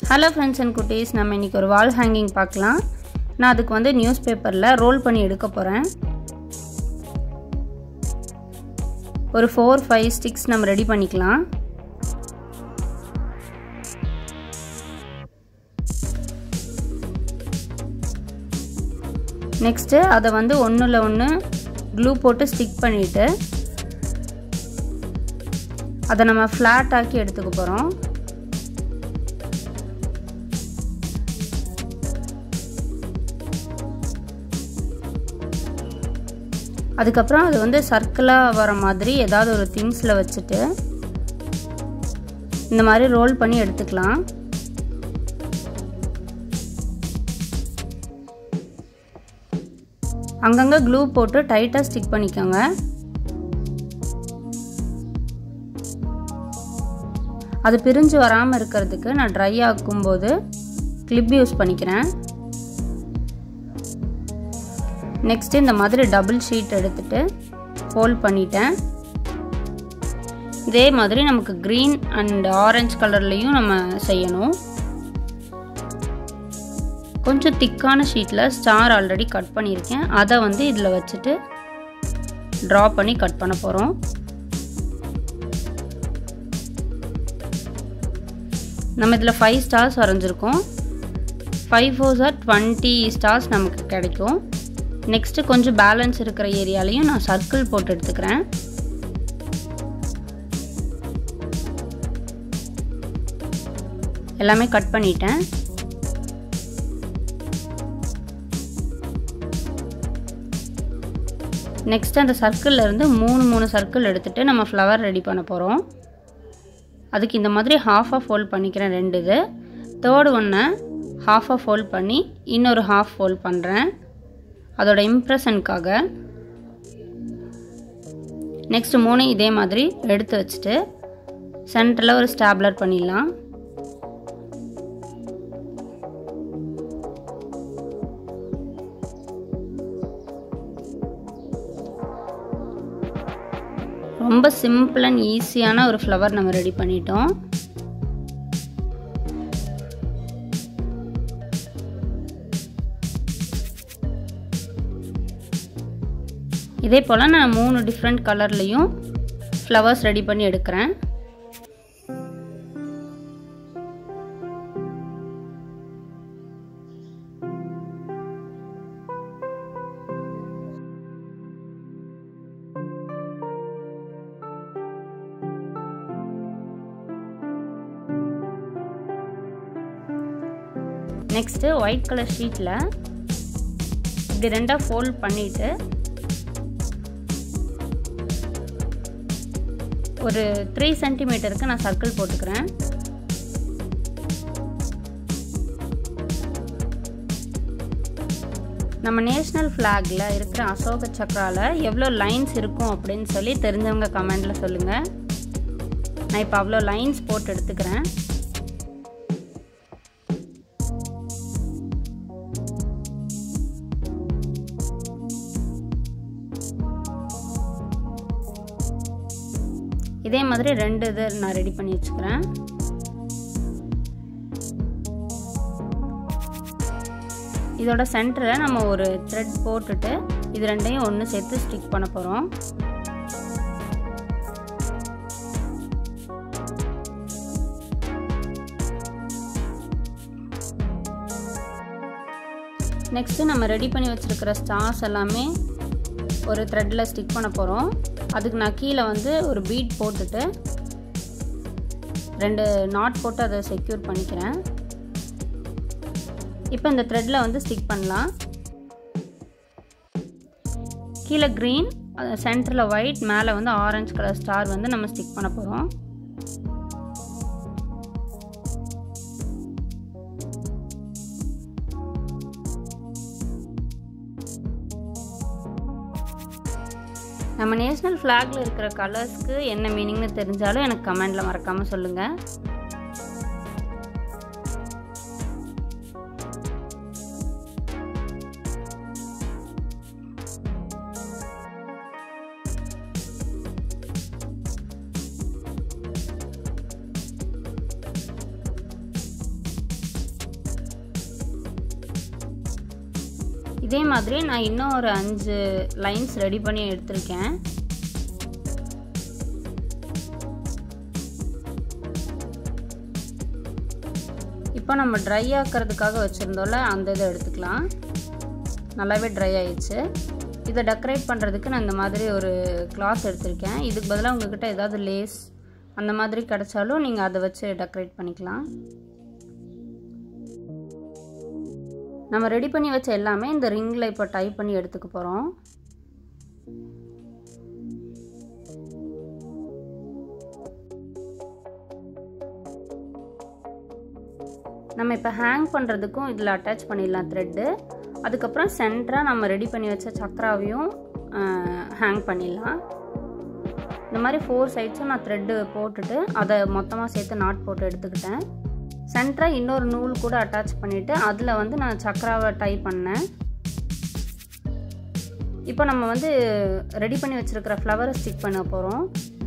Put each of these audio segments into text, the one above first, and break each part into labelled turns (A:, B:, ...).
A: hello friends and குட்டீஸ் நம்ம இன்றைக்கி ஒரு வால் ஹேங்கிங் பார்க்கலாம் நான் அதுக்கு வந்து நியூஸ் பேப்பரில் ரோல் பண்ணி எடுக்க போகிறேன் ஒரு ஃபோர் ஃபைவ் ஸ்டிக்ஸ் நம்ம ரெடி பண்ணிக்கலாம் நெக்ஸ்ட்டு அதை வந்து ஒன்றில் ஒன்று க்ளூ போட்டு ஸ்டிக் பண்ணிவிட்டு அதை நம்ம ஃப்ளாட் ஆக்கி எடுத்துக்க போகிறோம் அதுக்கப்புறம் அது வந்து சர்க்கிளாக வர மாதிரி ஏதாவது ஒரு திங்ஸில் வச்சுட்டு இந்த மாதிரி ரோல் பண்ணி எடுத்துக்கலாம் அங்கங்கே க்ளூ போட்டு டைட்டாக ஸ்டிக் பண்ணிக்கோங்க அது பிரிஞ்சு வராமல் இருக்கிறதுக்கு நான் ட்ரை ஆக்கும்போது கிளிப் யூஸ் பண்ணிக்கிறேன் நெக்ஸ்ட்டு இந்த மாதிரி டபுள் ஷீட் எடுத்துட்டு ஃபோல்ட் பண்ணிட்டேன் இதே மாதிரி நமக்கு க்ரீன் அண்ட் ஆரஞ்சு கலர்லேயும் நம்ம செய்யணும் கொஞ்சம் திக்கான ஷீட்டில் ஸ்டார் ஆல்ரெடி கட் பண்ணியிருக்கேன் அதை வந்து இதில் வச்சுட்டு ட்ரா பண்ணி கட் பண்ண போகிறோம் நம்ம இதில் ஃபைவ் ஸ்டார்ஸ் வரைஞ்சிருக்கோம் five four or twenty stars நமக்கு கிடைக்கும் நெக்ஸ்ட்டு கொஞ்சம் பேலன்ஸ் இருக்கிற ஏரியாலையும் நான் சர்க்கிள் போட்டு எடுத்துக்கிறேன் எல்லாமே கட் பண்ணிட்டேன் நெக்ஸ்ட் அந்த சர்க்கிளில் இருந்து மூணு மூணு சர்க்கிள் எடுத்துகிட்டு நம்ம ஃப்ளவர் ரெடி பண்ண போகிறோம் அதுக்கு இந்த மாதிரி ஹாஃபாக ஃபோல்ட் பண்ணிக்கிறேன் ரெண்டு இது தேர்டு ஒன்றை ஹாஃபாக ஃபோல்ட் பண்ணி இன்னொரு ஹாஃப் ஃபோல்ட் பண்ணுறேன் அதோட இம்ப்ரெஷனுக்காக நெக்ஸ்ட் மூணு இதே மாதிரி எடுத்து வச்சுட்டு சென்டரில் ஒரு ஸ்டாப்லர் பண்ணிடலாம் ரொம்ப சிம்பிள் அண்ட் ஈஸியான ஒரு ஃப்ளவர் நம்ம ரெடி பண்ணிட்டோம் இதே போல் நான் மூணு டிஃப்ரெண்ட் கலர்லேயும் ஃப்ளவர்ஸ் ரெடி பண்ணி எடுக்கிறேன் நெக்ஸ்ட்டு ஒயிட் கலர் ஷீட்டில் இப்படி ரெண்டாக ஃபோல்ட் பண்ணிவிட்டு ஒரு த்ரீ சென்டிமீட்டருக்கு நான் சர்க்கிள் போட்டுக்கிறேன் நம்ம நேஷ்னல் ஃப்ளாகில் இருக்கிற அசோக சக்ராவில் எவ்வளோ லைன்ஸ் இருக்கும் அப்படின்னு சொல்லி தெரிஞ்சவங்க கமெண்டில் சொல்லுங்கள் நான் இப்போ அவ்வளோ லைன்ஸ் போட்டு எடுத்துக்கிறேன் இதே மாதிரி ரெண்டு இது நான் ரெடி பண்ணி வச்சுக்கிறேன் இதோட சென்டரில் நம்ம ஒரு த்ரெட் போட்டுட்டு இது ரெண்டையும் ஒன்று சேர்த்து ஸ்டிக் பண்ண போகிறோம் நெக்ஸ்ட்டு நம்ம ரெடி பண்ணி வச்சுருக்கிற ஸ்டார்ஸ் எல்லாமே ஒரு த்ரெட்டில் ஸ்டிக் பண்ண போகிறோம் அதுக்கு நான் கீழே வந்து ஒரு பீட் போட்டுட்டு ரெண்டு நாட் போட்டு அதை செக்யூர் பண்ணிக்கிறேன் இப்போ இந்த த்ரெட்டில் வந்து ஸ்டிக் பண்ணலாம் கீழே க்ரீன் சென்டரில் ஒயிட் மேலே வந்து ஆரஞ்சு கலர் ஸ்டார் வந்து நம்ம ஸ்டிக் பண்ண போகிறோம் நம்ம நேஷ்னல் ஃப்ளாகில் இருக்கிற கலர்ஸ்க்கு என்ன மீனிங்னு தெரிஞ்சாலும் எனக்கு கமெண்டில் மறக்காமல் சொல்லுங்கள் இதே மாதிரி நான் இன்னும் ஒரு அஞ்சு லைன்ஸ் ரெடி பண்ணி எடுத்திருக்கேன் இப்போ நம்ம ட்ரை ஆக்கிறதுக்காக வச்சுருந்தோம்ல அந்த இதை எடுத்துக்கலாம் நல்லாவே ட்ரை ஆயிடுச்சு இதை டெக்கரேட் பண்ணுறதுக்கு நான் இந்த மாதிரி ஒரு கிளாத் எடுத்திருக்கேன் இதுக்கு பதிலாக உங்ககிட்ட ஏதாவது லேஸ் அந்த மாதிரி கிடச்சாலும் நீங்கள் அதை வச்சு டெக்கரேட் பண்ணிக்கலாம் நம்ம ரெடி பண்ணி வச்ச எல்லாமே இந்த ரிங்கில் இப்போ டைப் பண்ணி எடுத்துக்க போகிறோம் நம்ம இப்போ ஹேங் பண்ணுறதுக்கும் இதில் அட்டாச் பண்ணிடலாம் த்ரெட்டு அதுக்கப்புறம் சென்டராக நம்ம ரெடி பண்ணி வச்ச சக்கராவையும் ஹேங் பண்ணிடலாம் இந்த மாதிரி ஃபோர் சைட்ஸும் நான் த்ரெட்டு போட்டுட்டு அதை மொத்தமாக சேர்த்து நாட் போட்டு எடுத்துக்கிட்டேன் சென்டராக இன்னொரு நூல் கூட அட்டாச் பண்ணிவிட்டு அதில் வந்து நான் சக்கராவை டை பண்ணேன் இப்போ நம்ம வந்து ரெடி பண்ணி வச்சுருக்கிற ஃப்ளவரை ஸ்டிக் பண்ண போகிறோம்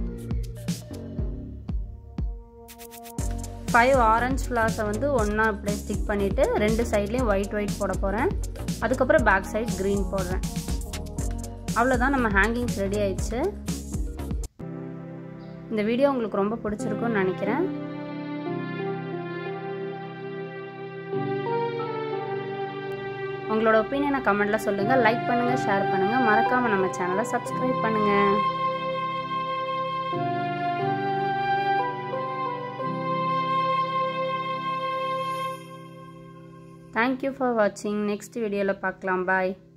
A: ஃபைவ் ஆரஞ்ச் ஃப்ளார்ஸை வந்து ஒன்றா அப்படியே ஸ்டிக் பண்ணிவிட்டு ரெண்டு சைட்லேயும் ஒயிட் ஒயிட் போட போகிறேன் அதுக்கப்புறம் பேக் சைட் க்ரீன் போடுறேன் அவ்வளோதான் நம்ம ஹேங்கிங்ஸ் ரெடி ஆயிடுச்சு இந்த வீடியோ உங்களுக்கு ரொம்ப பிடிச்சிருக்குன்னு நினைக்கிறேன் உங்களோட ஒப்பீனியனை கமெண்ட்டில் சொல்லுங்கள் லைக் பண்ணுங்கள் ஷேர் பண்ணுங்கள் மறக்காமல் நம்ம சேனலை சப்ஸ்கிரைப் பண்ணுங்கள் தேங்க்யூ ஃபார் வாட்சிங் நெக்ஸ்ட் வீடியோவில் பார்க்கலாம் பாய்